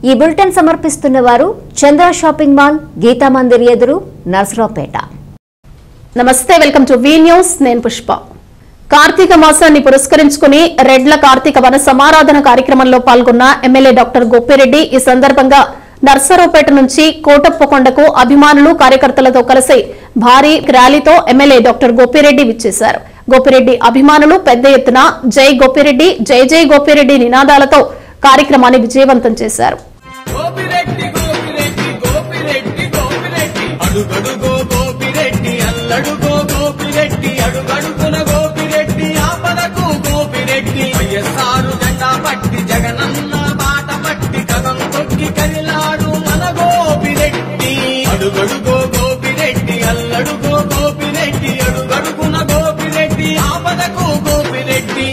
ఈ బులెటిన్ సమర్పిస్తున్న వారు చంద్ర షాపింగ్ మాల్ గీతా మందిర్ ఎదురు నర్సరావుపేట నమస్తే వెల్కమ్ టు వి న్యూస్ నేను పుష్ప కార్తీక మాసాన్ని పురస్కరించుకుని రెడ్ల కార్తీక వన సమారాధన కార్యక్రమంలో పాల్గొన్న ఎమ్మెల్యే డాక్టర్ గోపిరెడ్డి ఈ సందర్భంగా నర్సరావుపేట నుంచి కోటప్పకొండకు అభిమానులు కార్యకర్తలతో కలిసి భారీ ర్యాలీతో ఎమ్మెల్యే డాక్టర్ గోపిరెడ్డి విచ్చేశారు గోపిరెడ్డి అభిమానులు పెద్ద ఎత్తున జై గోపిరెడ్డి జై జై గోపిరెడ్డి నినాదాలతో కార్యక్రమాన్ని విజయవంతం చేశారు గోపిరెడ్డి గోపిరెడ్డి గోపిరెడ్డి గోపిరెడ్డి అడుగడుగో గోపిరెడ్డి అల్లడుగో గోపిరెడ్డి అడుగడుగున గోపిరెడ్డి ఆపదకు గోపిరెడ్డి వైఎస్ఆర్ జెండా పట్టి జగనన్న బాట పట్టి కథం తొక్కి కరిలాడు మన గోపిరెడ్డి అడుగడుగో గోపిరెడ్డి అల్లడుగో గోపిరెడ్డి అడుగడుగున గోపిరెడ్డి ఆపదకు గోపిరెడ్డి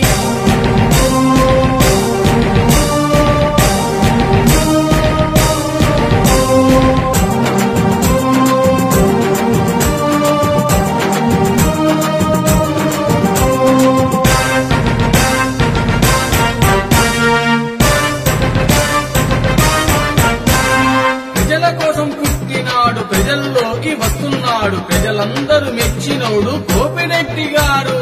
ప్రజల కోసం పుట్టినాడు ప్రజల్లోకి వస్తున్నాడు ప్రజలందరూ మెచ్చినోడు గోపిరెడ్డి గారు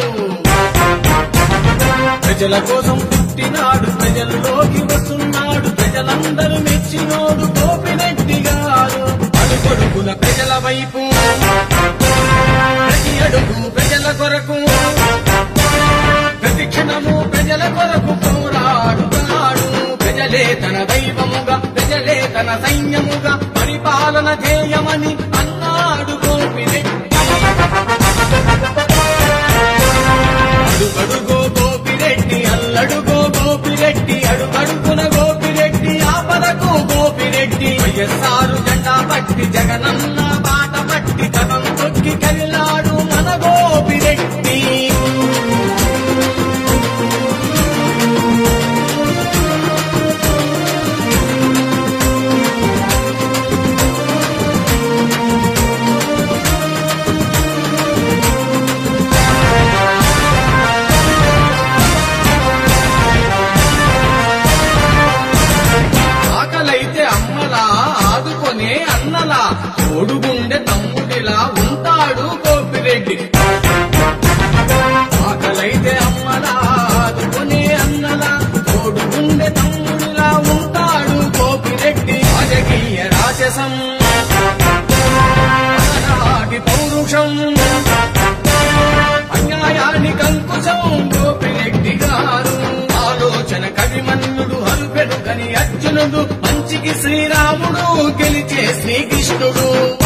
ప్రజల కోసం పుట్టినాడు ప్రజల్లోకి వస్తున్నాడు ప్రజలందరూ మెచ్చినోడు గోపిరెడ్డి గారు అడుగడుగున ప్రజల వైపు ప్రతి అడుగు ప్రజల కొరకు ప్రతి క్షణము ప్రజల కొరకు పోరాడుతాడు ప్రజలే తన దైవముగా ప్రజలే తన సైన్యముగా పరిపాలన చేయమని అన్నాడు గోపిరెడ్డి అడుగడుగో గోపిరెడ్డి అల్లడుగో గోపిరెడ్డి అడుగడుగున గోపిరెడ్డి ఆపదకు గోపిరెడ్డి వైఎస్ఆర్ జెండా పట్టి జగనన్న బాట పట్టి కథం తొక్కి కరిలాడు మన గోపిరెడ్డి ఆకలైతే అమ్మలా ఆదుకొనే అన్నలా తోడుగుండె తమ్ముడిలా ఉంటాడు గోపిరెడ్డి ఆకలైతే అమ్మలా ఆదుకొనే అన్నలా తోడుగుండె తమ్ముడిలా ఉంటాడు గోపిరెడ్డి రాజకీయ రాజసం అలనాటి పౌరుషం అన్యాయానికి అంకుశం గోపిరెడ్డి గారు ఆలోచన కవిమన్యుడు హరుపెడు కని అర్జునుడు మంచికి శ్రీరాముడు గెలిచే శ్రీకృష్ణుడు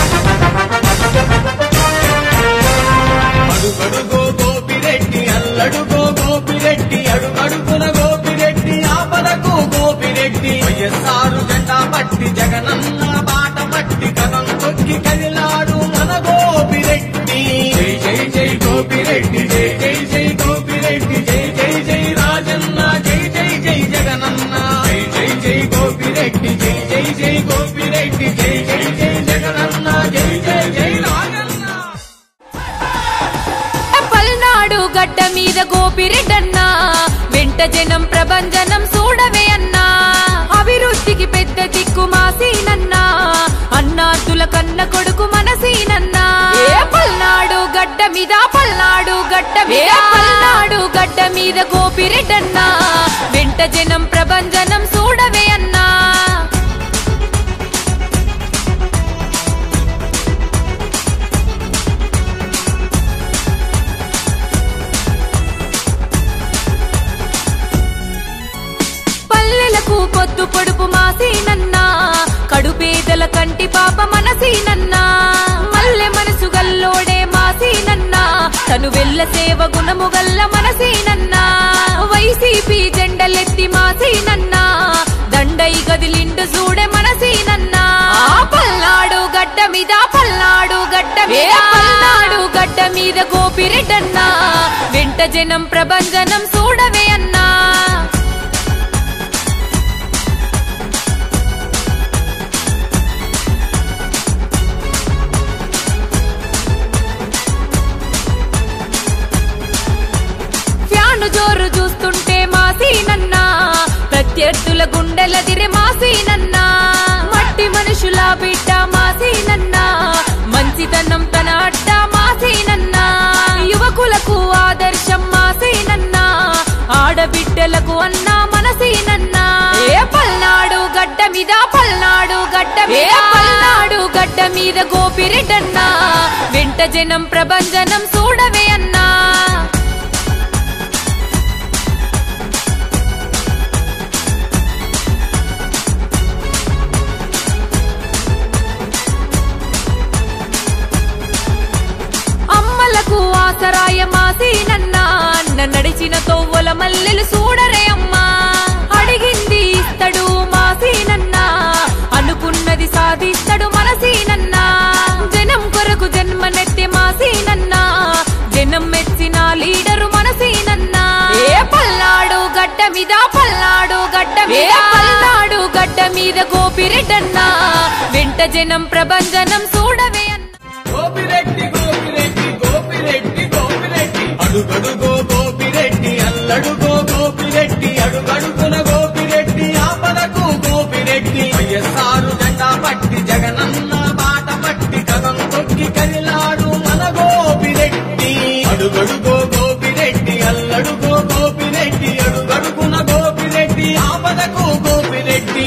అడుగడుగో గోపిరెడ్డి అల్లడుగో గోపిరెడ్డి అడుగడుగున గోపిరెడ్డి ఆపదకు గోపిరెడ్డి వైఎస్ఆర్ జెండా పట్టి జగనన్న బాట పట్టి కథం తొక్కి కదిలాడు మన గోపిరెడ్డి జై జై జై గోపిరెడ్డి జై జై జై గోపిరెడ్డి జై జై జై రాజన్న జై జై జై జగనన్న జై జై జై గోపిరెడ్డి జై జై జై గోపిరెడ్డి జై జై జై జగనన్న జై జై జై రాజన్న పల్నాడు గడ్డ మీద గోపిరెడ్డన్నా వెంట జనం ప్రభంజనం చూడవే అన్నా అభివృద్ధికి పెద్ద దిక్కు మాసీనన్నా అన్నాతుల కన్న కొడుకు మనసీనన్నా ఏ పల్నాడు గడ్డ మీద పల్నాడు గడ్డ మీద పల్నాడు గడ్డ మీద గోపిరెడ్డన్నా వెంట జనం ప్రభంజనం చూడవే అన్నా పల్లెలకు పొద్దు పొడుపు మాసీనన్నా కడుపేదల కంటి పాప మనసీనన్నా మల్లె మనసు గల్లోడే మాసీనన్నా తను వెళ్ళ సేవ గుణము గల్ల మనసీనన్నా వైసీపీ జెండలెత్తి మాసీనన్నా దండై గదిలిండు చూడే మనసీనన్నా ఆ పల్నాడు గడ్డ మీద పల్నాడు గడ్డ మీద పల్నాడు గడ్డ మీద గోపిరెడ్డన్నా వెంట జనం ప్రభంజనం చూడవే అన్నా ఫ్యాను జోరు చూస్తుంటే మాసీనన్నా ప్రత్యర్థుల గుండెలదిరే మాసీనన్నా బిడ్డ మాసీనన్న మంచితనం తన అడ్డ మాసీనన్న యువకులకు ఆదర్శం మాసీనన్న ఆడబిడ్డలకు అన్న మనసీనన్న ఏ పల్నాడు గడ్డ మీద పల్నాడు గడ్డ మీద పల్నాడు గడ్డ మీద గోపిరెడ్డన్న వెంట జనం ప్రభంజనం చూడవే అన్నా అమ్మలకు ఆసరాయ మాసీనన్న అన్న నడిచిన తొవ్వల మల్లెలు చూడరే అమ్మా అడిగింది ఇస్తడు మాసీనన్న అనుకున్నది సాధిస్తాడు మనసీనన్న జనం కొరకు జన్మనెత్తే మాసీనన్న జనం మెచ్చిన లీడరు మనసీనన్న ఏ పల్నాడు గడ్డ మీద పల్నాడు గడ్డ మీద పల్నాడు గడ్డ మీద గోపిరెడ్డన్న వెంట జనం ప్రభంజనం చూడవే అన్న గోపిరెడ్డి గోపిరెడ్డి గోపిరెడ్డి గోపిరెడ్డి అడుగడుగో గోపిరెడ్డి అల్లడుగో గోపిరెడ్డి అడుగడుగున గోపిరెడ్డి ఆపదకు గోపిరెడ్డి వైఎస్ఆర్ జెండా పట్టి జగనన్న బాట పట్టి కథం తొక్కి కరిలాడు మన గోపిరెడ్డి అడుగడుగో గోపిరెడ్డి అల్లడుగో గోపిరెడ్డి అడుగడుగున గోపిరెడ్డి ఆపదకు గోపిరెడ్డి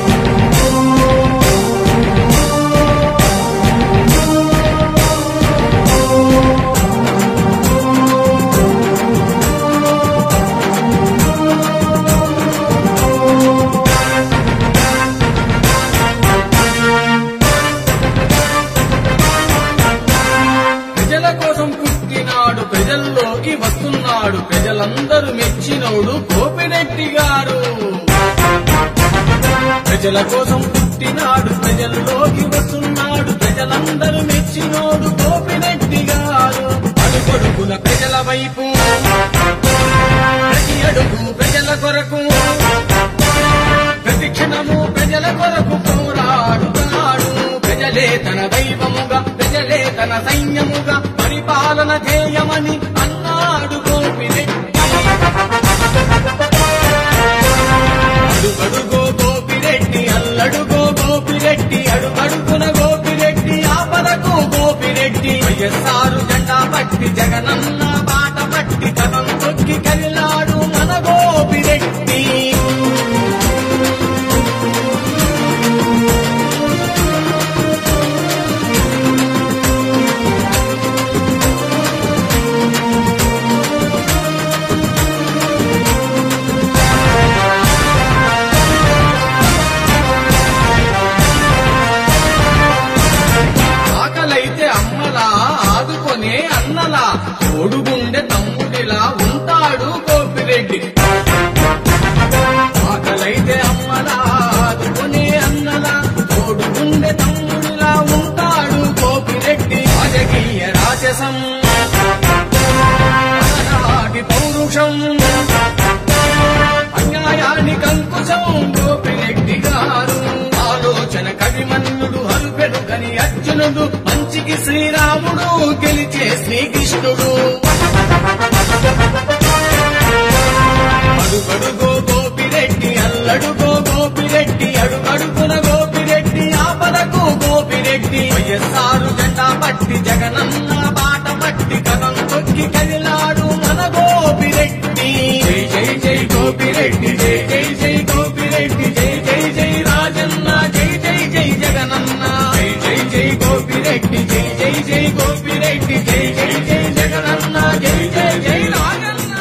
ప్రజల కోసం పుట్టినాడు ప్రజల్లోకి వస్తున్నాడు ప్రజలందరూ మెచ్చినోడు గోపిరెడ్డి గారు ప్రజల కోసం పుట్టినాడు ప్రజల్లోకి వస్తున్నాడు ప్రజలందరూ మెచ్చినోడు గోపిరెడ్డి గారు అడుగడుగున ప్రజల వైపు ప్రతి అడుగు ప్రజల కొరకు ప్రతి క్షణము ప్రజల కొరకు పోరాడుతాడు ప్రజలే తన దైవముగా ప్రజలే తన సైన్యముగా పరిపాలన ధ్యేయమని అన్నాడు గోపిరెడ్డి అడుగడుగో గోపిరెడ్డి అల్లడుగో గోపిరెడ్డి అడుగడుగున గోపిరెడ్డి ఆపదకు గోపిరెడ్డి వైఎస్ఆర్ జెండా పట్టి జగనన్న బాట పట్టి కథం తొక్కి కరిలాడు మన గోపిరెడ్డి ఆకలైతే అమ్మలా ఆదుకొనే అన్నలా తోడుగుండె తమ్ముడిలా ఉంటాడు గోపిరెడ్డి ఆకలైతే అమ్మలా ఆదుకొనే అన్నలా తోడుగుండె తమ్ముడిలా ఉంటాడు గోపిరెడ్డి రాజకీయ రాజసం అలనాటి పౌరుషం అన్యాయానికి అంకుశం గోపిరెడ్డి గారు ఆలోచన కవిమన్యుడు హరుపెడు కని అర్జునుడు మంచికి శ్రీరాముడు గెలిచే శ్రీకృష్ణుడు అడుగడుగో గోపిరెడ్డి అల్లడుగో గోపిరెడ్డి అడుగడుగున గోపిరెడ్డి ఆపదకు గోపిరెడ్డి వైఎస్ఆర్ జెండా పట్టి జగనన్న బాట పట్టి కథం తొక్కి కదిలాడు మన గోపిరెడ్డి జై జై జై గోపిరెడ్డి జై జై జై గోపిరెడ్డి జై జై జై రాజన్న జై జై జై జగనన్న జై జై జై గోపిరెడ్డి జై జై జై గోపిరెడ్డి జై జై జై జగనన్న జై జై జై రాజన్న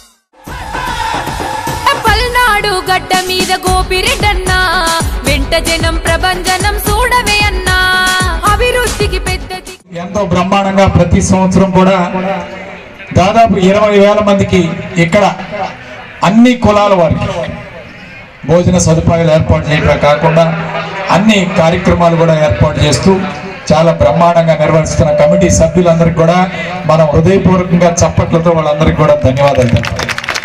పల్నాడు గడ్డ మీద గోపిరెడ్డన్న వెంట జనం ప్రభంజనం చూడవే అన్నా అభివృద్ధికి పెద్ద ది- ఎంతో బ్రహ్మాండంగా ప్రతి సంవత్సరం కూడా దాదాపు ఇరవై వేల మందికి ఇక్కడ అన్ని కులాల వారికి భోజన సదుపాయాలు ఏర్పాటు చేయడమే కాకుండా అన్ని కార్యక్రమాలు కూడా ఏర్పాటు చేస్తూ చాలా బ్రహ్మాండంగా నిర్వహిస్తున్న కమిటీ సభ్యులందరికీ కూడా మనం హృదయపూర్వకంగా చప్పట్లతో వాళ్ళందరికీ కూడా ధన్యవాదాలు తెలుపుతాం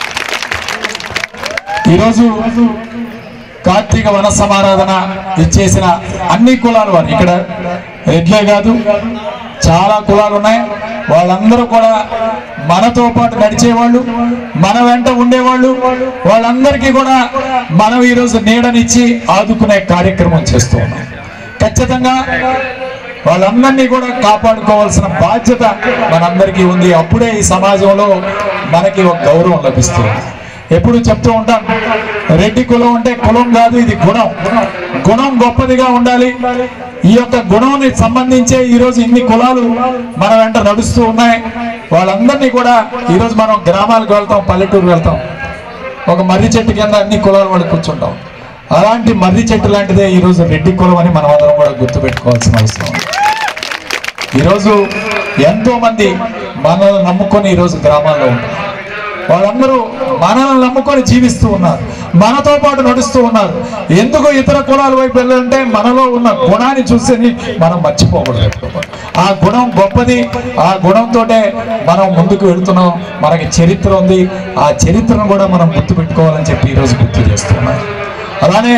ఈరోజు కార్తీక వన సమారాధన ఇచ్చేసిన అన్ని కులాల వారు ఇక్కడ రెడ్లే కాదు చాలా కులాలు ఉన్నాయి వాళ్ళందరూ కూడా మనతో పాటు నడిచేవాళ్ళు మన వెంట ఉండేవాళ్ళు వాళ్ళందరికీ కూడా మనం ఈరోజు నీడనిచ్చి ఆదుకునే కార్యక్రమం చేస్తూ ఉన్నాం ఖచ్చితంగా వాళ్ళందరినీ కూడా కాపాడుకోవాల్సిన బాధ్యత మనందరికీ ఉంది అప్పుడే ఈ సమాజంలో మనకి ఒక గౌరవం లభిస్తుంది ఎప్పుడు చెప్తూ ఉంటాం రెడ్డి కులం అంటే కులం కాదు ఇది గుణం గుణం గొప్పదిగా ఉండాలి ఈ యొక్క గుణానికి సంబంధించే ఈరోజు ఇన్ని కులాలు మన వెంట నడుస్తూ ఉన్నాయి వాళ్ళందరినీ కూడా ఈరోజు మనం గ్రామాలకు వెళ్తాం పల్లెటూరు వెళ్తాం ఒక మర్రి చెట్టు కింద అన్ని కులాల వాళ్ళు కూర్చుంటాం అలాంటి మర్రి చెట్టు లాంటిదే ఈరోజు రెడ్డి కులం అని మనం అందరం కూడా గుర్తుపెట్టుకోవాల్సిన అవసరం ఉంది. ఈరోజు ఎంతో మంది మనల్ని నమ్ముకొని ఈరోజు గ్రామాల్లో ఉంటారు వాళ్ళందరూ మనల్ని నమ్ముకొని జీవిస్తూ ఉన్నారు మనతో పాటు నడుస్తూ ఉన్నారు ఎందుకు ఇతర కులాల వైపు వెళ్ళాలంటే మనలో ఉన్న గుణాన్ని చూసి మనం మర్చిపోకూడదు ఎప్పుడు. ఆ గుణం గొప్పది ఆ గుణంతోటే మనం ముందుకు వెళుతున్నాం మనకి చరిత్ర ఉంది ఆ చరిత్రను కూడా మనం గుర్తు పెట్టుకోవాలని చెప్పి ఈరోజు గుర్తు చేస్తున్నాం అలానే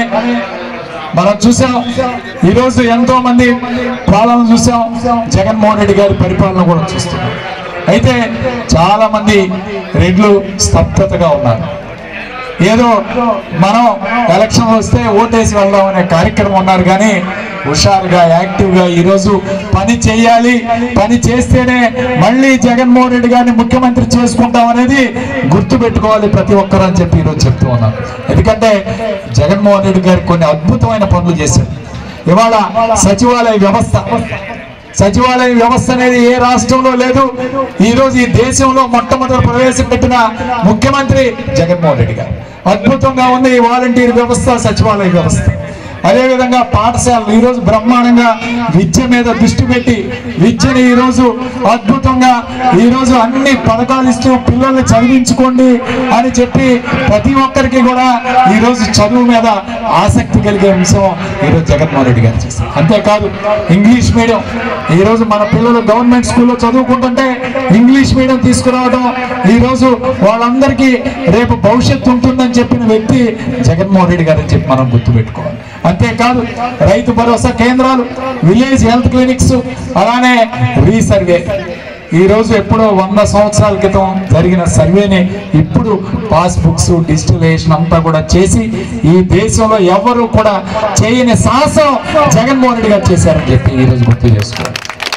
మనం చూసాం ఈరోజు ఎంతో మంది పాలన చూసాం జగన్మోహన్ రెడ్డి గారి పరిపాలన కూడా చూస్తున్నాం అయితే చాలా మంది రెడ్లు స్తబ్దతగా ఉన్నారు ఏదో మనం ఎలక్షన్ వస్తే ఓటేసి వెళ్దాం అనే కార్యక్రమం ఉన్నారు కానీ హుషారుగా యాక్టివ్గా ఈరోజు పని చేయాలి పని చేస్తేనే మళ్ళీ జగన్మోహన్ రెడ్డి గారిని ముఖ్యమంత్రి చేసుకుంటాం అనేది గుర్తు పెట్టుకోవాలి ప్రతి ఒక్కరు అని చెప్పి ఈరోజు చెప్తూ ఉన్నాను ఎందుకంటే జగన్మోహన్ రెడ్డి గారు కొన్ని అద్భుతమైన పనులు చేశారు ఇవాళ సచివాలయ వ్యవస్థ సచివాలయ వ్యవస్థ అనేది ఏ రాష్ట్రంలో లేదు ఈ రోజు ఈ దేశంలో మొట్టమొదటి ప్రవేశపెట్టిన ముఖ్యమంత్రి జగన్మోహన్ రెడ్డి గారు అద్భుతంగా ఉంది ఈ వాలంటీర్ వ్యవస్థ సచివాలయ వ్యవస్థ అదేవిధంగా పాఠశాలలు ఈరోజు బ్రహ్మాండంగా విద్య మీద దృష్టి పెట్టి విద్యని ఈరోజు అద్భుతంగా ఈరోజు అన్ని పథకాలు ఇస్తూ పిల్లల్ని చదివించుకోండి అని చెప్పి ప్రతి ఒక్కరికి కూడా ఈరోజు చదువు మీద ఆసక్తి కలిగే అంశం ఈరోజు జగన్మోహన్ రెడ్డి గారు చేశారు అంతేకాదు ఇంగ్లీష్ మీడియం ఈరోజు మన పిల్లలు గవర్నమెంట్ స్కూల్లో చదువుకుంటుంటే ఇంగ్లీష్ మీడియం తీసుకురావడం ఈరోజు వాళ్ళందరికీ రేపు భవిష్యత్తు ఉంటుందని చెప్పిన వ్యక్తి జగన్మోహన్ రెడ్డి గారు అని చెప్పి మనం గుర్తుపెట్టుకోవాలి అంతేకాదు రైతు భరోసా కేంద్రాలు విలేజ్ హెల్త్ క్లినిక్స్ అలానే రీసర్వే ఈ రోజు ఎప్పుడో వంద సంవత్సరాల క్రితం జరిగిన సర్వేని ఇప్పుడు పాస్ బుక్స్ డిజిటలైజేషన్ అంతా కూడా చేసి ఈ దేశంలో ఎవరు కూడా చేయని సాహసం జగన్మోహన్ రెడ్డి గారు చేశారని చెప్పి ఈ రోజు గుర్తు చేసుకోవాలి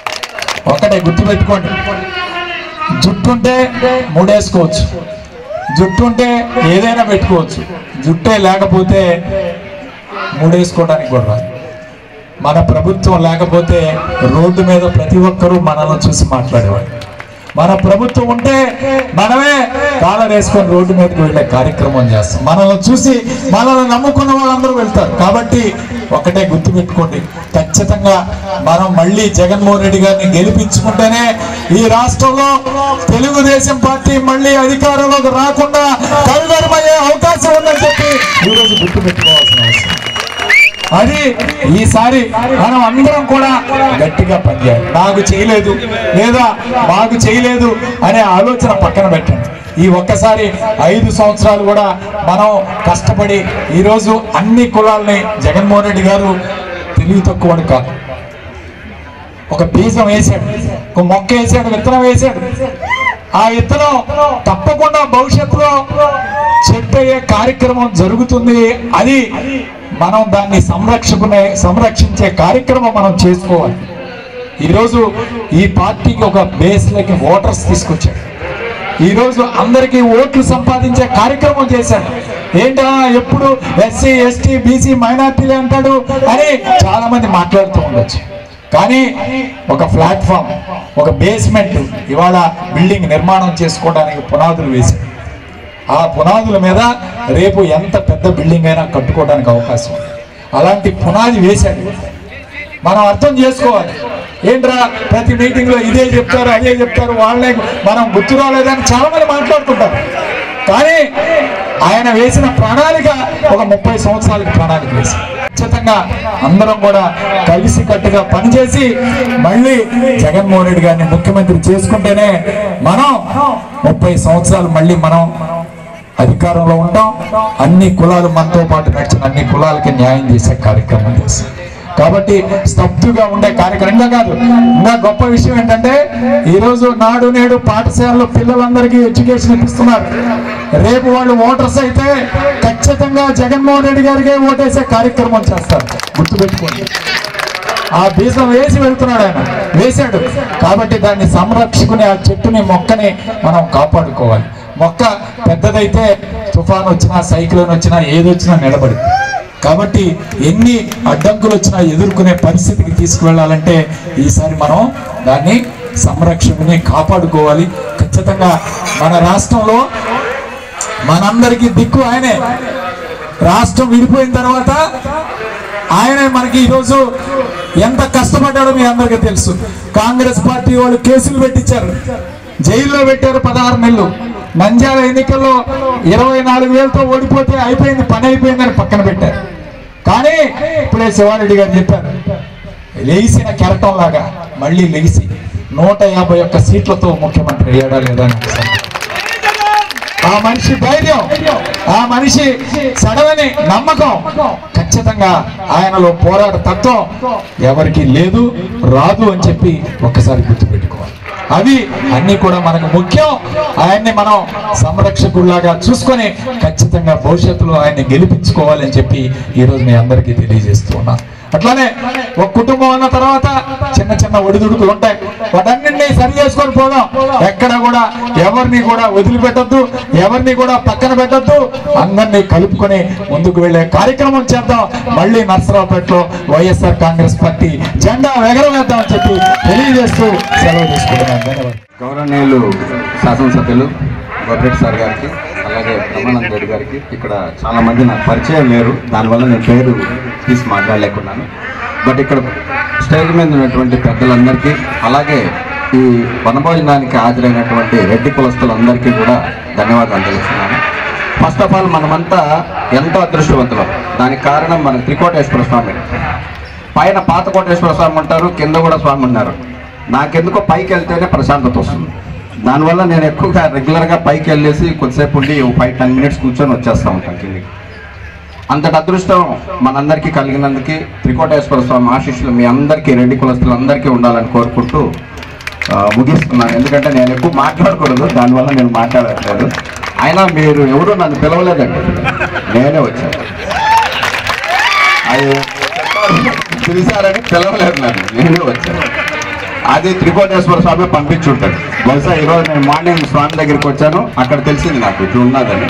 ఒకటే గుర్తుపెట్టుకోండి జుట్టుంటే ముడేసుకోవచ్చు జుట్టుంటే ఏదైనా పెట్టుకోవచ్చు జుట్టే లేకపోతే మూడేసుకోవడానికి కూడా రాదు మన ప్రభుత్వం లేకపోతే రోడ్డు మీద ప్రతి ఒక్కరూ మనల్ని చూసి మాట్లాడేవాడు మన ప్రభుత్వం ఉంటే మనమే కాలర్ వేసుకొని రోడ్డు మీదకి వెళ్ళే కార్యక్రమం చేస్తాం మనల్ని చూసి మనల్ని నమ్ముకున్న వాళ్ళందరూ వెళ్తారు కాబట్టి ఒకటే గుర్తుపెట్టుకోండి ఖచ్చితంగా మనం మళ్ళీ జగన్మోహన్ రెడ్డి గారిని గెలిపించుకుంటేనే ఈ రాష్ట్రంలో తెలుగుదేశం పార్టీ మళ్ళీ అధికారంలోకి రాకుండా కనుగొనమయ్యే అవకాశం ఉందని చెప్పి ఈరోజు గుర్తుపెట్టుకోవాల్సిన అవసరం అది ఈసారి మనం అందరం కూడా గట్టిగా పనిచేయాలి నాకు చేయలేదు లేదా మాకు చేయలేదు అనే ఆలోచన పక్కన పెట్టండి ఈ ఒక్కసారి ఐదు సంవత్సరాలు కూడా మనం కష్టపడి ఈరోజు అన్ని కులాల్ని జగన్మోహన్ రెడ్డి గారు తెలివి తక్కువడు కాదు ఒక బీజం వేసాడు ఒక మొక్క వేసాడు విత్తనం వేసాడు ఆ విత్తనం తప్పకుండా భవిష్యత్తులో చెట్టు అయ్యే కార్యక్రమం జరుగుతుంది అది మనం దాన్ని సంరక్షకునే సంరక్షించే కార్యక్రమం మనం చేసుకోవాలి ఈరోజు ఈ పార్టీకి ఒక బేస్లోకి ఓటర్స్ తీసుకొచ్చాడు ఈరోజు అందరికీ ఓట్లు సంపాదించే కార్యక్రమం చేశాడు ఏంటా ఎప్పుడు ఎస్సీ ఎస్టీ బీసీ మైనార్టీలే అంటాడు అని చాలా మంది మాట్లాడుతూ ఉండొచ్చు కానీ ఒక ప్లాట్ఫామ్ ఒక బేస్మెంట్ ఇవాళ బిల్డింగ్ నిర్మాణం చేసుకోవడానికి పునాదులు వేశాడు ఆ పునాదుల మీద రేపు ఎంత పెద్ద బిల్డింగ్ అయినా కట్టుకోవడానికి అవకాశం ఉంది అలాంటి పునాది వేశాడు మనం అర్థం చేసుకోవాలి ఏంట్రా ప్రతి మీటింగ్ లో ఇదే చెప్తారు అదే చెప్తారు వాళ్ళే మనం గుర్తు రాలేదని చాలా మంది మాట్లాడుతుంటారు కానీ ఆయన వేసిన ప్రణాళిక ఒక ముప్పై సంవత్సరాలకి ప్రణాళిక వేసి ఖచ్చితంగా అందరం కూడా కలిసి కట్టుగా పనిచేసి మళ్ళీ జగన్మోహన్ రెడ్డి గారిని ముఖ్యమంత్రి చేసుకుంటేనే మనం ముప్పై సంవత్సరాలు మళ్ళీ మనం అధికారంలో ఉంటాం అన్ని కులాలు మనతో పాటు నడిచిన అన్ని కులాలకి న్యాయం చేసే కార్యక్రమం చేస్తాం కాబట్టి స్తబ్దుగా ఉండే కార్యక్రమం ఇంకా కాదు ఇంకా గొప్ప విషయం ఏంటంటే ఈ రోజు నాడు నేడు పాఠశాలలో పిల్లలందరికీ ఎడ్యుకేషన్ ఇప్పిస్తున్నారు రేపు వాళ్ళు ఓటర్స్ అయితే ఖచ్చితంగా జగన్మోహన్ రెడ్డి గారికే ఓటేసే కార్యక్రమం చేస్తారు గుర్తుపెట్టుకోండి ఆ బీజం వేసి వెళ్తున్నాడు ఆయన వేశాడు కాబట్టి దాన్ని సంరక్షకుని ఆ చెట్టుని మొక్కని మనం కాపాడుకోవాలి మొక్క పెద్దదైతే తుఫాన్ వచ్చినా సైక్లోన్ వచ్చినా ఏదొచ్చినా నిలబడి కాబట్టి ఎన్ని అడ్డంకులు వచ్చినా ఎదుర్కొనే పరిస్థితికి తీసుకువెళ్ళాలంటే ఈసారి మనం దాన్ని సంరక్షకుని కాపాడుకోవాలి ఖచ్చితంగా మన రాష్ట్రంలో మనందరికీ దిక్కు ఆయనే రాష్ట్రం విడిపోయిన తర్వాత ఆయనే మనకి ఈరోజు ఎంత కష్టపడ్డాడో మీ అందరికీ తెలుసు కాంగ్రెస్ పార్టీ వాళ్ళు కేసులు పెట్టించారు జైల్లో పెట్టారు పదహారు నెలలు నంద్యాల ఎన్నికల్లో ఇరవై నాలుగు వేలతో ఓడిపోతే అయిపోయింది పని అయిపోయిందని పక్కన పెట్టారు కానీ ఇప్పుడే శివారెడ్డి గారు చెప్పారు లేచిన కెరటం లాగా మళ్ళీ లెగిసి నూట యాభై ఒక్క సీట్లతో ముఖ్యమంత్రి అయ్యాడా లేదా అని ఒకసారి ఆ మనిషి ధైర్యం ఆ మనిషి సడలని నమ్మకం ఖచ్చితంగా ఆయనలో పోరాట తత్వం ఎవరికి లేదు రాదు అని చెప్పి ఒక్కసారి గుర్తుపెట్టుకోవాలి అవి అన్ని కూడా మనకు ముఖ్యం ఆయన్ని మనం సంరక్షకుల్లాగా చూసుకొని ఖచ్చితంగా భవిష్యత్తులో ఆయన్ని గెలిపించుకోవాలి అని చెప్పి ఈరోజు మీ అందరికీ తెలియజేస్తూ ఉన్నాను అట్లానే ఒక కుటుంబం అన్న తర్వాత చిన్న చిన్న ఒడిదుడుకులు ఉంటాయి వాటన్నింటినీ సరి చేసుకొని పోదాం ఎక్కడ కూడా ఎవరిని కూడా వదిలిపెట్టద్దు ఎవరిని కూడా పక్కన పెట్టద్దు అందరినీ కలుపుకొని ముందుకు వెళ్ళే కార్యక్రమం చేద్దాం మళ్ళీ నర్సరావుపేటలో వైఎస్ఆర్ కాంగ్రెస్ పార్టీ జెండా ఎగరవేద్దామని చెప్పి తెలియజేస్తూ సెలవు తీసుకుంటున్నాను ధన్యవాదాలు గౌరవనీయులు శాసనసభ్యులు గోపిరెడ్డి సార్ గారికి అలాగే బ్రహ్మానంద రెడ్డి గారికి ఇక్కడ చాలా మంది నాకు పరిచయం లేరు దానివల్ల నేను పేరు తీసి మాట్లాడలేకున్నాను బట్ ఇక్కడ స్టేజ్ మీద ఉన్నటువంటి పెద్దలందరికీ అలాగే ఈ వనభోజనానికి హాజరైనటువంటి రెడ్డి కులస్తులందరికీ కూడా ధన్యవాదాలు తెలుస్తున్నాను ఫస్ట్ ఆఫ్ ఆల్ మనమంతా ఎంతో అదృష్టవంతులం దానికి కారణం మన త్రికోటేశ్వర స్వామి పైన పాత కోటేశ్వర స్వామి ఉంటారు కింద కూడా స్వామి ఉన్నారు నాకెందుకో పైకి వెళ్తేనే ప్రశాంతత వస్తుంది దానివల్ల నేను ఎక్కువగా రెగ్యులర్గా పైకి వెళ్ళేసి కొద్దిసేపు ఉండి ఫైవ్ టెన్ మినిట్స్ కూర్చొని వచ్చేస్తూ ఉంటాను కిందికి అంతటి అదృష్టం మనందరికీ కలిగినందుకు త్రికోటేశ్వర స్వామి ఆశీస్సులు మీ అందరికీ రెడ్డి కులస్తులందరికీ ఉండాలని కోరుకుంటూ ఆ, ముగిస్తున్నాను ఎందుకంటే నేను ఎక్కువ మాట్లాడకూడదు దానివల్ల నేను మాట్లాడట్లేదు అయినా మీరు ఎవరు నన్ను పిలవలేదండి నేనే వచ్చాను అది పిలిచారని పిలవలేదు నన్ను నేనే వచ్చాను అది త్రికోటేశ్వర స్వామి పంపించుంటాడు బహుశా ఈరోజు నేను మార్నింగ్ స్వామి దగ్గరికి వచ్చాను అక్కడ తెలిసింది నాకు ఇట్లా ఉన్నదని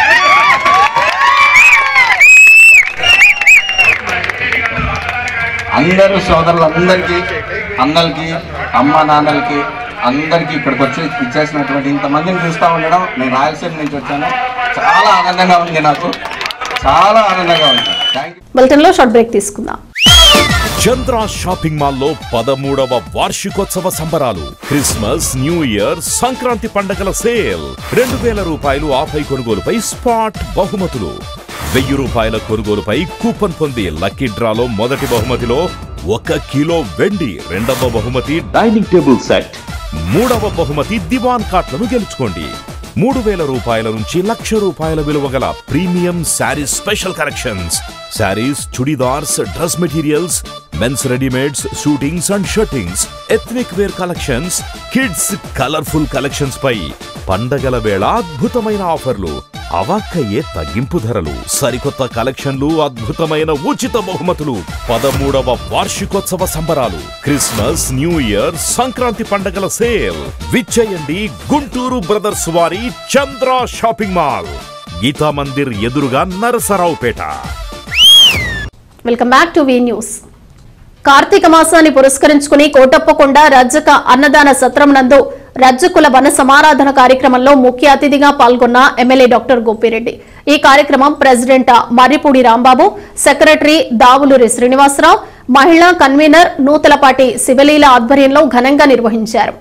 అందరూ సోదరులందరికీ అన్నలకి అమ్మ నాన్నలకి అందరికీ ఇక్కడికి వచ్చి ఇచ్చేసినటువంటి ఇంతమందిని చూస్తూ ఉండడం నేను రాయలసీమ నుంచి వచ్చాను చాలా ఆనందంగా ఉంది నాకు చాలా ఆనందంగా ఉంది థ్యాంక్ యూ బులెటిన్ లో షార్ట్ బ్రేక్ తీసుకుందాం చంద్ర షాపింగ్ మాల్లో పదమూడవ వార్షికోత్సవ సంబరాలు క్రిస్మస్ న్యూ ఇయర్ సంక్రాంతి పండగల సేల్ రెండు వేల రూపాయలు ఆఫై కొనుగోలుపై స్పాట్ బహుమతులు వెయ్యి రూపాయల కొనుగోలుపై కూపన్ పొంది లక్కీ డ్రాలో మొదటి బహుమతిలో ఒక కిలో వెండి రెండవ బహుమతి డైనింగ్ టేబుల్ సెట్ మూడవ బహుమతి దివాన్ కాట్లను గెలుచుకోండి మూడు వేల రూపాయల నుంచి లక్ష రూపాయల విలువ గల premium sarees special collections sarees churidars dress materials mens readymades suitings and shirtings ethnic wear collections kids colourful collections పై పండగల వేళ అద్భుతమైన ఆఫర్లు అవాక్కయ్యే తగ్గింపు ధరలు సరికొత్త కలెక్షన్లు అద్భుతమైన ఉచిత బహుమతులు పదమూడవ వార్షికోత్సవ సంబరాలు క్రిస్మస్ న్యూ ఇయర్ సంక్రాంతి పండగల సేల్ విచ్చేయండి గుంటూరు బ్రదర్స్ వారి చంద్ర షాపింగ్ మాల్ గీతా మందిర్ ఎదురుగా Narasaraopet welcome back to V news కార్తీక మాసాన్ని పురస్కరించుకుని కోటప్పకొండ రజ్జక అన్నదాన సత్రం నందు రజ్జకుల వన సమారాధన కార్యక్రమంలో ముఖ్య అతిథిగా పాల్గొన్న ఎమ్మెల్యే డాక్టర్ గోపిరెడ్డి ఈ కార్యక్రమం ప్రెసిడెంట్ మర్రిపూడి రాంబాబు సెక్రటరీ దావులూరి శ్రీనివాసరావు మహిళా కన్వీనర్ నూతలపాటి శివలీల ఆధ్వర్యంలో ఘనంగా నిర్వహించారు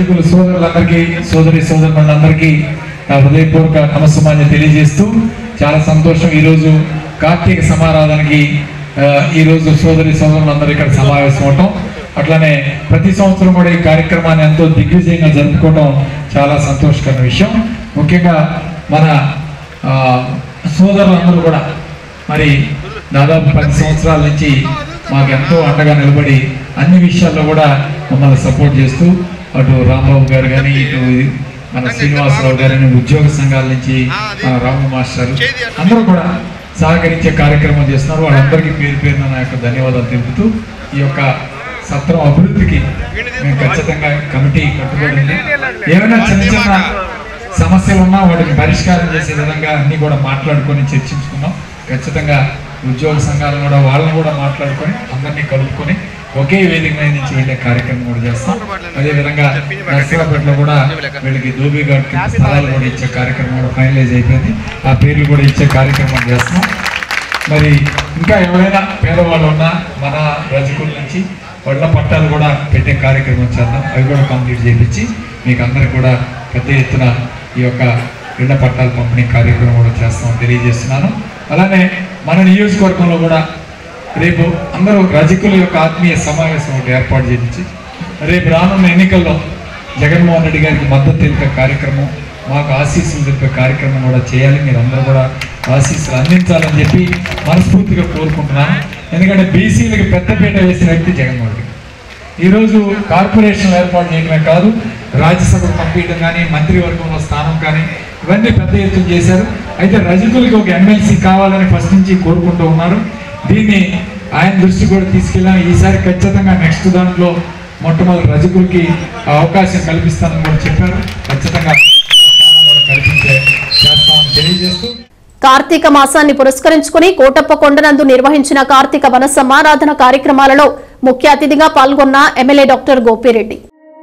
రజకుల సోదరులందరికీ సోదరి సోదరులందరికీ నా హృదయపూర్వక నమస్సమాన్ని తెలియజేస్తూ చాలా సంతోషం ఈరోజు కార్తీక సమారాధనకి ఆ, ఈరోజు సోదరి సోదరులందరూ ఇక్కడ సమావేశం అవటం అట్లానే ప్రతి సంవత్సరం కూడా ఈ కార్యక్రమాన్ని ఎంతో దిగ్విజయంగా జరుపుకోవడం చాలా సంతోషకరమైన విషయం ముఖ్యంగా మన ఆ, సోదరులందరూ కూడా మరి దాదాపు పది సంవత్సరాల నుంచి మాకు ఎంతో అండగా నిలబడి అన్ని విషయాల్లో కూడా మమ్మల్ని సపోర్ట్ చేస్తూ అటు రాంబాబు గారు కానీ ఇటు మన శ్రీనివాసరావు గారిని ఉద్యోగ సంఘాల నుంచి మన రాము మాస్టర్ అందరూ కూడా సహకరించే కార్యక్రమం చేస్తున్నారు వాళ్ళందరికీ పేరు పేరున నా యొక్క ధన్యవాదాలు తెలుపుతూ ఈ యొక్క సత్రం అభివృద్ధికి మేము ఖచ్చితంగా కమిటీ కట్టుబడి ఉంది ఏమైనా చిన్న చిన్న సమస్యలు ఉన్నా వాటిని పరిష్కారం చేసే విధంగా అన్ని కూడా మాట్లాడుకొని చర్చించుకున్నాం ఖచ్చితంగా ఉద్యోగ సంఘాలను కూడా వాళ్ళని కూడా మాట్లాడుకొని అందరినీ కలుపుకొని ఒకే వేదిక మీద నుంచి వెళ్ళే కార్యక్రమం కూడా చేస్తాం అదేవిధంగా నర్సరాపేటలో కూడా వీళ్ళకి దోబీ ఘాట్ కింద స్థలాలు కూడా ఇచ్చే కార్యక్రమం కూడా ఫైనలైజ్ అయిపోయింది ఆ పేర్లు కూడా ఇచ్చే కార్యక్రమం చేస్తున్నాం మరి ఇంకా ఎవరైనా పేదవాళ్ళు ఉన్నా మన రజకుల నుంచి వడ్ల పట్టాలు కూడా పెట్టే కార్యక్రమం చేద్దాం అవి కూడా కంప్లీట్ చేయించి మీకు అందరికి కూడా పెద్ద ఎత్తున ఈ యొక్క ఇళ్ల పట్టాల పంపిణీ కార్యక్రమం కూడా చేస్తామని తెలియజేస్తున్నాను అలానే మన నియోజకవర్గంలో కూడా రేపు అందరూ రజకుల యొక్క ఆత్మీయ సమావేశం ఒకటి ఏర్పాటు చేయించి రేపు రానున్న ఎన్నికల్లో జగన్మోహన్ రెడ్డి గారికి మద్దతు తెలిపే కార్యక్రమం మాకు ఆశీస్సులు తెలిపే కార్యక్రమం కూడా చేయాలి మీరు అందరూ కూడా ఆశీస్సులు అందించాలని చెప్పి మనస్ఫూర్తిగా కోరుకుంటున్నాను ఎందుకంటే బీసీలకు పెద్దపీట వేసిన వ్యక్తి జగన్మోహన్ రెడ్డి ఈరోజు కార్పొరేషన్ ఏర్పాటు చేయడమే కాదు రాజ్యసభకు పంపించడం కానీ మంత్రివర్గంలో స్థానం కానీ ఇవన్నీ పెద్ద ఎత్తున చేశారు అయితే రజకులకి ఒక ఎమ్మెల్సీ కావాలని ఫస్ట్ నుంచి కోరుకుంటూ ఉన్నారు దీన్ని ఆయన దృష్టి కూడా తీసుకెళ్ళాం ఈసారి ఖచ్చితంగా నెక్స్ట్ దాంట్లో మొట్టమొదటి రజకులకి ఆ అవకాశం కల్పిస్తానని కూడా చెప్పారు ఖచ్చితంగా ఆ స్థానం కూడా కల్పించే చేస్తామని తెలియజేస్తూ కార్తీక మాసాన్ని పురస్కరించుకుని కోటప్ప కొండనందు నిర్వహించిన కార్తీక వన సమారాధన కార్యక్రమాలలో ముఖ్య అతిథిగా పాల్గొన్న ఎమ్మెల్యే డాక్టర్ గోపిరెడ్డి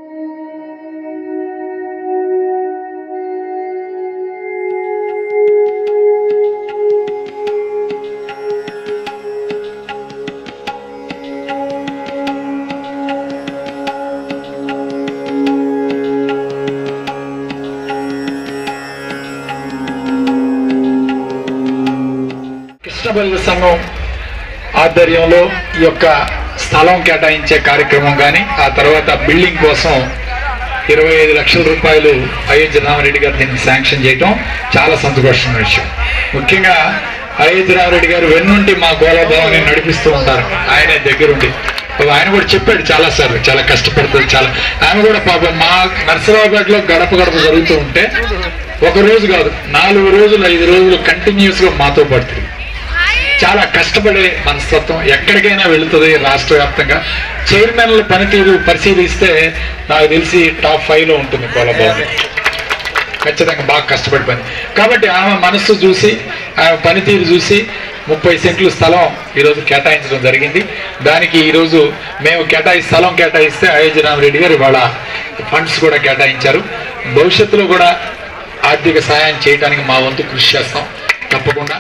కృష్ణబల్లి సంఘం ఆధ్వర్యంలో ఈ యొక్క స్థలం కేటాయించే కార్యక్రమం కానీ ఆ తర్వాత బిల్డింగ్ కోసం ఇరవై ఐదు లక్షల రూపాయలు అయోధ్య రామరెడ్డి గారు దీనికి శాంక్షన్ చేయటం చాలా సంతోషమైన విషయం ముఖ్యంగా అయోధ్య రామరెడ్డి గారు వెన్నుంటి మా గోళభావాన్ని నడిపిస్తూ ఉంటారు ఆయనే దగ్గరుండి ఆయన కూడా చెప్పాడు చాలా సార్లు చాలా కష్టపడుతుంది చాలా ఆయన కూడా పాపం మా నర్సరావుపేటలో గడప గడప జరుగుతూ ఉంటే ఒక రోజు కాదు నాలుగు రోజులు ఐదు రోజులు కంటిన్యూస్ గా మాతో పడుతుంది చాలా కష్టపడే మనస్తత్వం ఎక్కడికైనా వెళుతుంది రాష్ట్ర వ్యాప్తంగా చైర్మన్ల పనితీరు పరిశీలిస్తే నాకు తెలిసి టాప్ ఫైవ్ లో ఉంటుంది కోలబాబు ఖచ్చితంగా బాగా కష్టపడి పని కాబట్టి ఆమె మనస్సు చూసి ఆమె పనితీరు చూసి ముప్పై సెంట్లు స్థలం ఈరోజు కేటాయించడం జరిగింది దానికి ఈరోజు మేము కేటాయి స్థలం కేటాయిస్తే అయోధ్య రామరెడ్డి గారు ఇవాళ ఫండ్స్ కూడా కేటాయించారు భవిష్యత్తులో కూడా ఆర్థిక సహాయం చేయడానికి మా వంతు కృషి చేస్తాం తప్పకుండా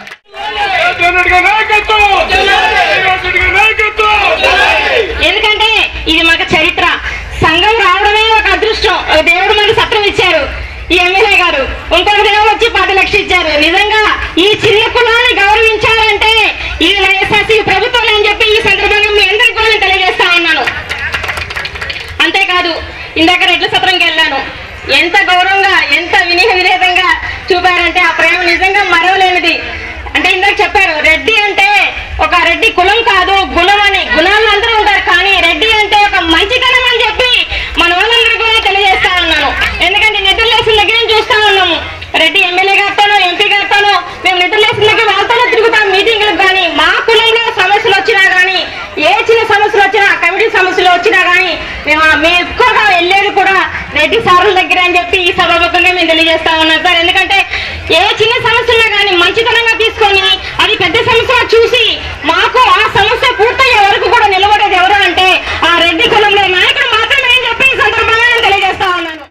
ఎందుకంటే ఇది మాకు చరిత్ర సంఘం రావడమే ఒక అదృష్టం ఒక దేవుడు మనకు సత్రం ఇచ్చారు ఈ ఎమ్మెల్యే గారు ఇంకొక దేవుడు వచ్చి పది లక్షలు ఇచ్చారు నిజంగా ఈ చిన్న కులాన్ని గౌరవించాలంటే ఇది వైఎస్ఆర్సీ ప్రభుత్వం అని చెప్పి ఈ సందర్భంగా మీ అందరికీ కూడా నేను తెలియజేస్తా ఉన్నాను అంతేకాదు ఇందాక రెడ్ల సత్రంకి వెళ్ళాను ఎంత గౌరవంగా ఎంత వినయ విధేయంగా చూపారంటే ఆ ప్రేమ నిజంగా మరవలేనిది అంటే ఇందాక చెప్పారు రెడ్డి అంటే ఒక రెడ్డి కులం కాదు గుణం అని గుణాలు అందరూ ఉంటారు కానీ రెడ్డి అంటే ఒక మంచితనం అని చెప్పి మన వాళ్ళందరూ కూడా తెలియజేస్తా ఉన్నాను ఎందుకంటే నిద్రలేసిన దగ్గర నుంచి చూస్తా ఉన్నాము రెడ్డి ఎమ్మెల్యే గారితోనో ఎంపీ గారితోనో మేము నిద్రలేసిన దగ్గర వాళ్ళతోనే తిరుగుతాం మీటింగ్లకు కానీ మా కులంలో సమస్యలు వచ్చినా కానీ ఏ చిన్న సమస్యలు వచ్చినా కమిటీ సమస్యలు వచ్చినా కానీ మేము మేము ఎక్కువగా వెళ్ళేది కూడా రెడ్డి సారుల దగ్గర అని చెప్పి ఈ సభాముఖంగా మేము తెలియజేస్తా ఉన్నాం సార్ ఎందుకంటే ఏ చిన్న సమస్య ఉన్నా కానీ మంచితనంగా తీసుకొని అది పెద్ద సమస్య చూసి మాకు ఆ సమస్య పూర్తయ్యే వరకు కూడా నిలబడేది ఎవరు అంటే ఆ రెడ్డి కులంలో నాయకుడు మాత్రమే అని చెప్పి ఈ సందర్భంగా నేను తెలియజేస్తా ఉన్నాను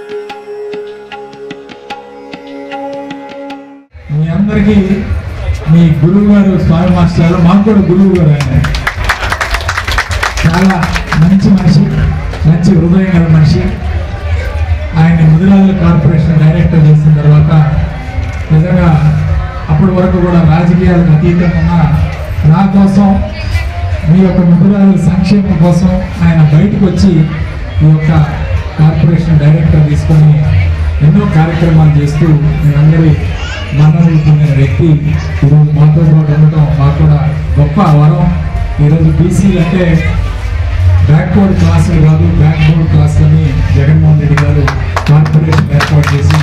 మీ అందరికీ మీ గారు స్వామి మాస్టర్ గారు మాకు కూడా గురువు గారు ఆయన చాలా మంచి మనిషి మంచి హృదయం గల మనిషి ఆయన ముదిరాజుల కార్పొరేషన్ డైరెక్టర్ చేసిన తర్వాత నిజంగా అప్పటి వరకు కూడా రాజకీయాలకు అతీతంగా ఉన్న నా కోసం మీ యొక్క ముదిరాజుల సంక్షేమం కోసం ఆయన బయటకు వచ్చి ఈ యొక్క కార్పొరేషన్ డైరెక్టర్ తీసుకొని ఎన్నో కార్యక్రమాలు చేస్తూ మీరందరి మన్ననలు పొందిన వ్యక్తి ఈరోజు మాతో పాటు ఉండటం మాకు కూడా గొప్ప వరం ఈరోజు బీసీలు అంటే బ్యాక్వర్డ్ క్లాసులు కాదు బ్యాక్ బోర్డ్ క్లాసులని జగన్మోహన్ రెడ్డి గారు కార్పొరేషన్ ఏర్పాటు చేసి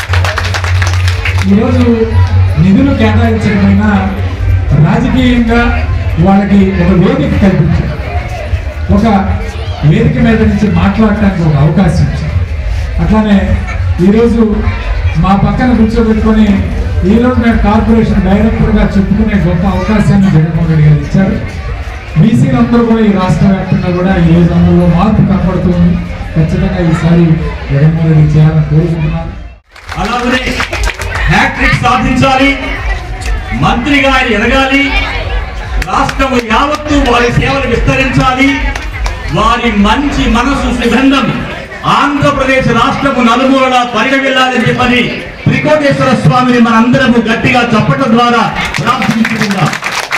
ఈరోజు నిధులు కేటాయించకపోయినా రాజకీయంగా వాళ్ళకి ఒక వేదిక కల్పించారు ఒక వేదిక మీద నుంచి మాట్లాడటానికి ఒక అవకాశం ఇచ్చారు అట్లానే ఈరోజు మా పక్కన కూర్చోబెట్టుకొని ఈరోజు నేను కార్పొరేషన్ డైరెక్టర్గా చెప్పుకునే గొప్ప అవకాశాన్ని జగన్మోహన్ రెడ్డి గారు ఇచ్చారు బీసీలందరూ కూడా ఈ రాష్ట్ర వ్యాప్తంగా కూడా ఈ రోజు అందులో మార్పు కనపడుతుంది ఖచ్చితంగా ఈసారి జగన్మోహన్ రెడ్డి చేయాలని కోరుకుంటున్నాను అలాగనే హ్యాట్రిక్ సాధించాలి మంత్రిగా ఆయన ఎదగాలి రాష్ట్రం యావత్తు వారి సేవలు విస్తరించాలి వారి మంచి మనసు సుగంధం ఆంధ్రప్రదేశ్ రాష్ట్రము నలుమూలలా పరిగెళ్ళాలని చెప్పని త్రికోటేశ్వర స్వామిని మనందరము గట్టిగా చప్పటం ద్వారా ప్రార్థించుకుందాం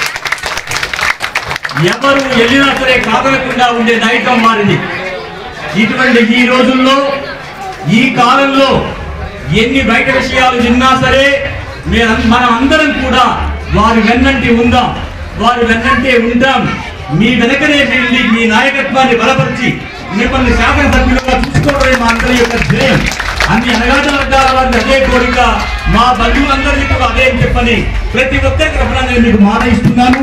ఎవరు వెళ్ళినా సరే కాదనకుండా ఉండే నైజం వారిది ఇటువంటి ఈ రోజుల్లో ఈ కాలంలో ఎన్ని బయట విషయాలు విన్నా సరే మేరం- మనం అందరం కూడా వారి వెన్నంటి ఉందాం వారి వెన్నంటే ఉంటాం మీ వెనకనే వెళ్ళి మీ నాయకత్వాన్ని బలపరిచి మిమ్మల్ని శాసనసభ్యులుగా చూసుకోవడమే మా అందరి యొక్క ధ్యేయం అన్ని అనగాట వర్గాల వారిని అదే కోరిక మా బంధువులందరికీ కూడా అదే అని చెప్పని ప్రతి ఒక్కరి తరఫున నేను మీకు మాట ఇస్తున్నాను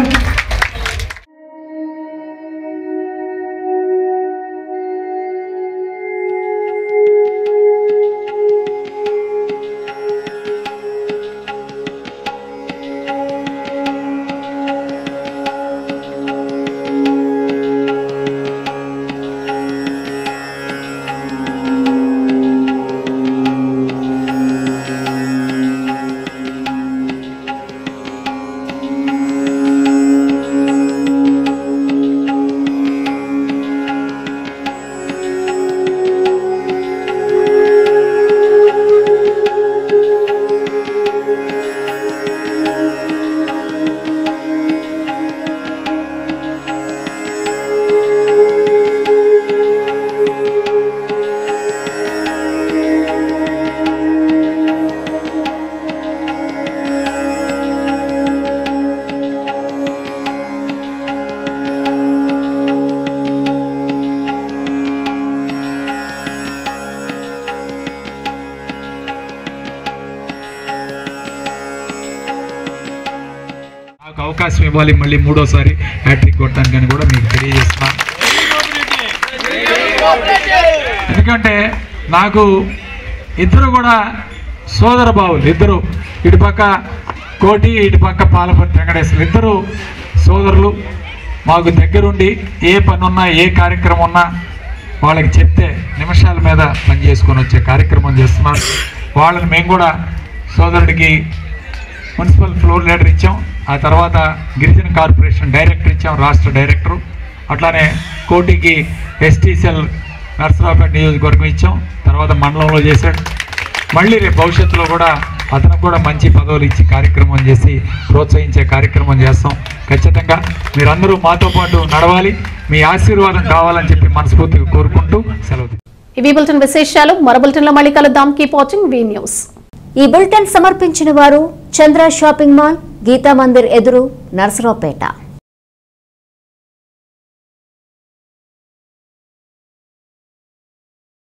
నాకు అవకాశం ఇవ్వాలి మళ్ళీ మూడోసారి హ్యాట్రిక్ కొట్టడానికి అని కూడా మీకు తెలియజేస్తున్నాను ఎందుకంటే నాకు ఇద్దరు కూడా సోదర బావులు ఇద్దరు ఇటుపక్క కోటి ఇటుపక్క పాలపతి వెంకటేశ్వరు ఇద్దరు సోదరులు మాకు దగ్గరుండి ఏ పని ఉన్నా ఏ కార్యక్రమం ఉన్నా వాళ్ళకి చెప్తే నిమిషాల మీద పని చేసుకొని వచ్చే కార్యక్రమం చేస్తున్నారు వాళ్ళని మేము కూడా సోదరుడికి మున్సిపల్ ఫ్లోర్ లీడర్ ఇచ్చాం ఆ తర్వాత గిరిజన కార్పొరేషన్ డైరెక్టర్ ఇచ్చాం రాష్ట్ర డైరెక్టరు అట్లానే కోటికి ఎస్టీ సెల్ నర్సరావుపేట నియోజకవర్గం ఇచ్చాం తర్వాత మండలంలో చేశాడు మళ్ళీ రేపు భవిష్యత్తులో కూడా అతనికి కూడా మంచి పదవులు ఇచ్చి కార్యక్రమం చేసి ప్రోత్సహించే కార్యక్రమం చేస్తాం ఖచ్చితంగా మీరందరూ మాతో పాటు నడవాలి మీ ఆశీర్వాదం కావాలని చెప్పి మనస్ఫూర్తిగా కోరుకుంటూ సెలవు ఇవి బులెటిన్ విశేషాలు మరో బులెటిన్ లో మళ్ళీ కలుద్దాం కీప్ వాచింగ్ వి న్యూస్ ఈ బులెటిన్ సమర్పించిన వారు చంద్ర షాపింగ్ మాల్ గీతా మందిర్ ఎదురు నర్సరావుపేట